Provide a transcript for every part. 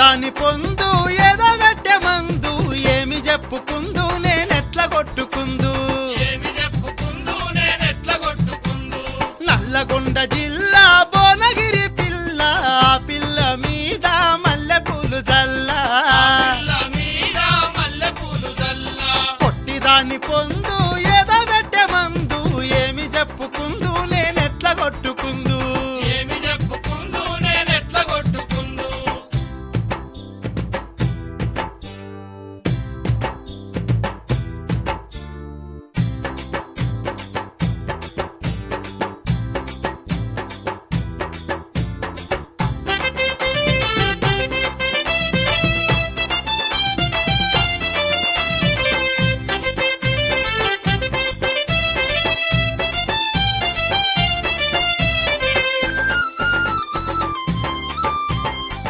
దాని పొందు ఏదో పెట్టే మందు ఏమి చెప్పుకుందు నేనెట్ల కొట్టుకుందు ఏమి చెప్పుకుందు నేనెట్ల కొట్టుకుందు నల్లగొండ జిల్లా భువనగిరి పిల్ల ఆ పిల్ల మీద మల్లె పూలు జల్లా పిల్ల మీద మల్లెపూలు జల్లా పొట్టిదాని పొందు ఏదో పెట్టే మందు ఏమి చెప్పుకుందు నేనెట్ల కొట్టుకుందు ఏమి చెప్పుకుందు నేనెట్ల కొట్టుకుందు చిలక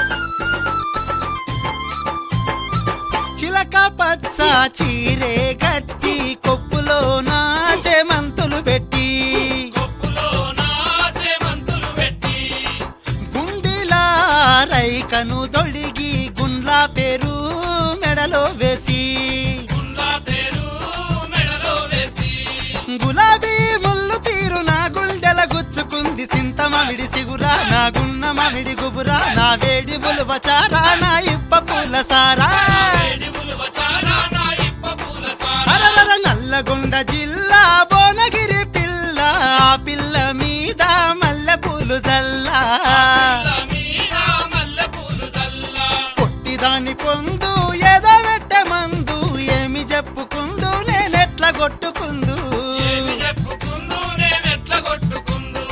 పచ్చ చీరే గట్టి కొప్పులో నాచే మంతులు పెట్టి కొప్పులో నాచే మంతులు పెట్టి గుండిలా రైకను దొడిగి గుండ్లా పేరు మెడలో వేసి గుండ్ల పేరు మెడలో వేసి గులాబీ ముళ్ళు తీరు నా గుండెల గుచ్చుకుంది సింత మామిడి సిగురా నా గున్న మామిడి గుబురా నా వేడి బులువ చారా నా ఇప్ప పూల సారా వేడి ఉలువ చారా నా ఇప్ప పూల సారా అరవర నల్లగొండ జిల్లా భువనగిరి పిల్ల ఆ పిల్ల మీద మల్లె పూలు జల్లా పిల్ల మీద మల్లెపూలు జల్లా పొట్టిదాని పొందు ఏదో పెట్టే మందు ఏమి చెప్పుకుందు నేనెట్ల కొట్టుకుందు ఏమి చెప్పుకుందు నేనెట్ల కొట్టుకుందు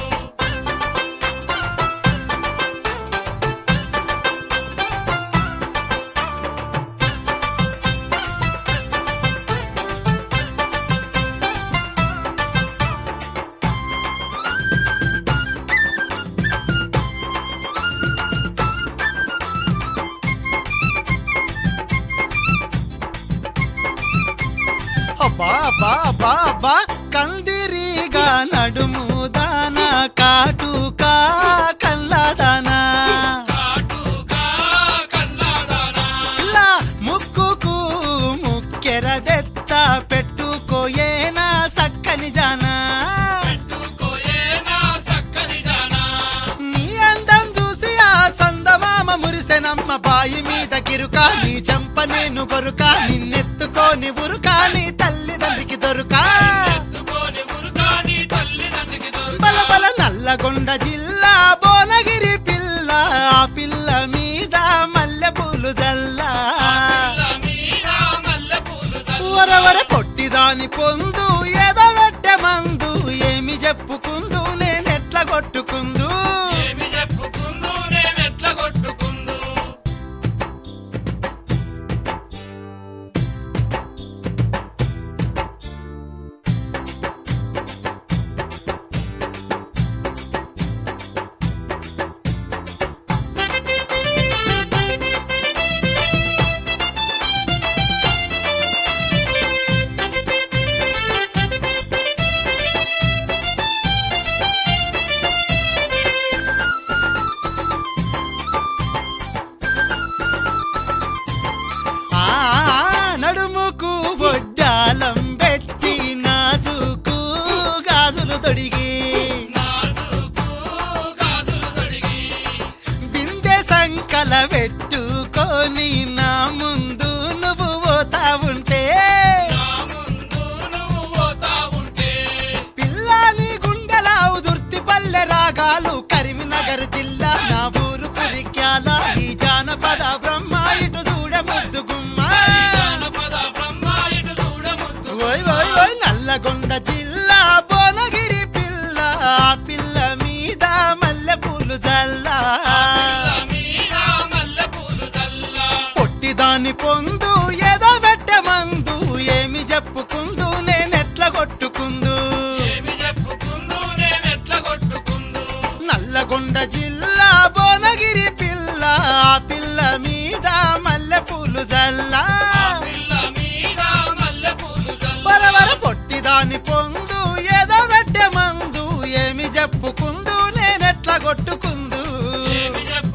అబ్బా అబ్బా అబ్బా అబ్బా కందిరీగా నడుము దానా కాటుకా కల్లాదానా కాటుకా కల్లాదానా పిల్ల ముక్కుకు ముక్కెరదెత్త పెట్టుకోయేనా సక్కని జానా పెట్టుకోయేనా సక్కని జానా నీ అందం చూసి ఆ సందమామ మురిసెనమ్మ బాయి మీద గిరుక నీ చంప నేను గొరుక నిన్నెత్తుకోని ఉరుక నీ తల్లిదండ్రికి దొరుకా ఎత్తుకొని ఉరుకాని తల్లిదండ్రికి దొరుకు బల బల నల్లగొండ జిల్లా భువనగిరి పిల్ల ఆ పిల్ల మీద మల్లె పూలు జల్లా పిల్ల మీద మల్లెపూలు జల్లా వరవర పొట్టిదాని పొందు ఏదో పెట్టె మందు ఏమి చెప్పుకుందు నేనెట్ల కొట్టుకుందు ఏమి చెప్పుకుందు నేనెట్ల కొట్టుకుందు ఆ నడుముకు బొడ్డాలం పెట్టి నాజుకు గాజులు తొడిగి నాజుకు గాజులు తొడిగి బిందె సంకల పెట్టుకొని నా ముందు నువ్వు పోతా ఉంటే నా ముందు నువ్వు పోతా ఉంటే పిల్లాని గుండెలావు దుర్తి పల్లె రాగాలు కరీంనగర్ జిల్లా నా ఊరు కురిక్యాల ఈ జానపద బ్రహ్మ ఇటు చూడ ముద్దు గుమ్మ జానపద బ్రహ్మ ఇటు చూడముద్దు ఓయ్ ఓయ్ ఓయ్ నల్లగొండ జిల్లా భువనగిరి పిల్ల ఆ పిల్ల మీద మల్లె పూలు జల్లా పిల్ల మీద మల్లెపూలు జల్లా పొట్టిదాని పొందు ఏదో పెట్టె మందు ఏమి చెప్పుకుందు నేనెట్ల కొట్టుకుందు ఏమి చెప్పుకుందు నేనెట్ల కొట్టుకుందు నల్లగొండ జిల్లా భువనగిరి పిల్ల ఆ పిల్ల మీద మల్లె పూలు జల్లా పిల్ల మీద మల్లెపూలు జల్లా వరవర పొట్టిదాని పొందు ఏదో పెట్టె మందు ఏమి చెప్పుకుందు నేనెట్ల కొట్టుకుందు ఏమి చెప్పు